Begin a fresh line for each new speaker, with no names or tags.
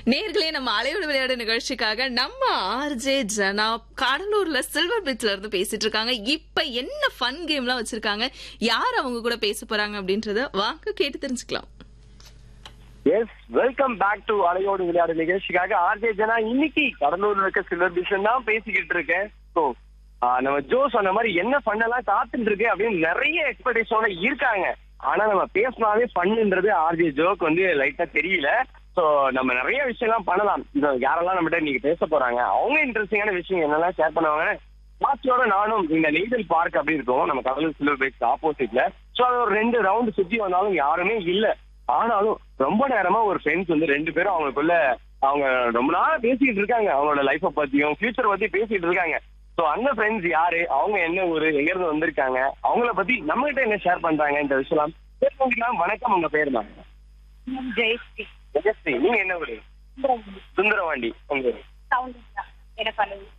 நேர்களே நம்ம அலையோடு விளையாடு நிகழ்ச்சிக்காக நம்ம ஆர்ஜே ஜனா கடலூர்ல சில்வர் பீச்ல இருந்து பேசிட்டு இருக்காங்க இப்ப என்ன ஃபன் கேம்லாம் வச்சிருக்காங்க யார் அவங்க கூட பேச போறாங்க அப்படின்றத வாங்க கேட்டு தெரிஞ்சுக்கலாம்
எஸ் வெல்கம் பேக் டு அலையோடு விளையாடு நிகழ்ச்சிக்காக ஆர்ஜே ஜனா இன்னைக்கு கடலூர்ல இருக்க சில்வர் பிஷன் தான் பேசிக்கிட்டு இருக்கேன் ஸோ நம்ம ஜோ சொன்ன மாதிரி என்ன பண்ணலாம் காத்துட்டு இருக்கு அப்படின்னு நிறைய எக்ஸ்பெக்டேஷனோட இருக்காங்க ஆனா நம்ம பேசினாவே பண்ணுன்றது ஆர்ஜே ஜோக்கு வந்து லைட்டா தெரியல ஸோ நம்ம நிறைய விஷயம்லாம் பண்ணலாம் இது யாரெல்லாம் நம்மகிட்ட இன்னைக்கு பேச போறாங்க அவங்க இன்ட்ரெஸ்டிங்கான விஷயம் என்னெல்லாம் ஷேர் பண்ணுவாங்க பாஸ்டியோட நானும் இந்த நெய்தல் பார்க் அப்படி இருக்கும் நம்ம கடலூர் சில்வர் பீச் ஆப்போசிட்ல ஸோ அது ஒரு ரெண்டு ரவுண்டு சுத்தி வந்தாலும் யாருமே இல்ல ஆனாலும் ரொம்ப நேரமா ஒரு ஃப்ரெண்ட்ஸ் வந்து ரெண்டு பேரும் அவங்களுக்குள்ள அவங்க ரொம்ப நாளா பேசிட்டு இருக்காங்க அவங்களோட லைஃப பத்தியும் ஃபியூச்சர் பத்தி பேசிட்டு இருக்காங்க சோ அந்த ஃப்ரெண்ட்ஸ் யாரு அவங்க என்ன ஊரு எங்க இருந்து வந்திருக்காங்க அவங்கள பத்தி நம்ம கிட்ட என்ன ஷேர் பண்றாங்க இந்த விஷயம் பேசுறதுலாம் வணக்கம் உங்க பேர் தான்
ஜெயஸ்ரீ
ஜெயஸ்ரீ நீங்க என்ன ஊரு சுந்தரவாண்டி உங்க ஊரு
சவுண்ட் எனக்கு